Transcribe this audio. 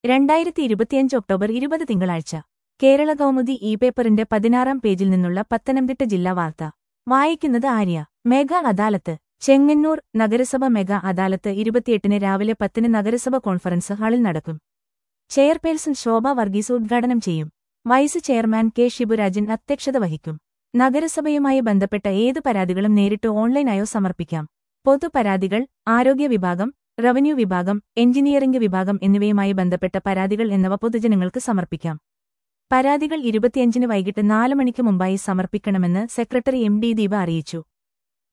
രണ്ടായിരത്തി ഇരുപത്തിയഞ്ച് ഒക്ടോബർ ഇരുപത് തിങ്കളാഴ്ച കേരള കൗമുദി ഇ പേപ്പറിന്റെ പതിനാറാം പേജിൽ നിന്നുള്ള പത്തനംതിട്ട ജില്ലാ വാർത്ത വായിക്കുന്നത് ആര്യ മെഗാ അദാലത്ത് ചെങ്ങന്നൂർ നഗരസഭ മെഗാ അദാലത്ത് ഇരുപത്തിയെട്ടിന് രാവിലെ പത്തിന് നഗരസഭ കോൺഫറൻസ് ഹാളിൽ നടക്കും ചെയർപേഴ്സൺ ശോഭ വർഗീസ് ഉദ്ഘാടനം ചെയ്യും വൈസ് ചെയർമാൻ കെ ഷിബുരാജൻ അധ്യക്ഷത വഹിക്കും നഗരസഭയുമായി ബന്ധപ്പെട്ട ഏത് പരാതികളും നേരിട്ട് ഓൺലൈനായോ സമർപ്പിക്കാം പൊതുപരാതികൾ ആരോഗ്യ വിഭാഗം റവന്യൂ വിഭാഗം എഞ്ചിനീയറിംഗ് വിഭാഗം എന്നിവയുമായി ബന്ധപ്പെട്ട പരാതികൾ എന്നിവ പൊതുജനങ്ങൾക്ക് സമർപ്പിക്കാം പരാതികൾ ഇരുപത്തിയഞ്ചിന് വൈകിട്ട് നാല് മണിക്ക് മുമ്പായി സമർപ്പിക്കണമെന്ന് സെക്രട്ടറി എം ഡി ദീപ അറിയിച്ചു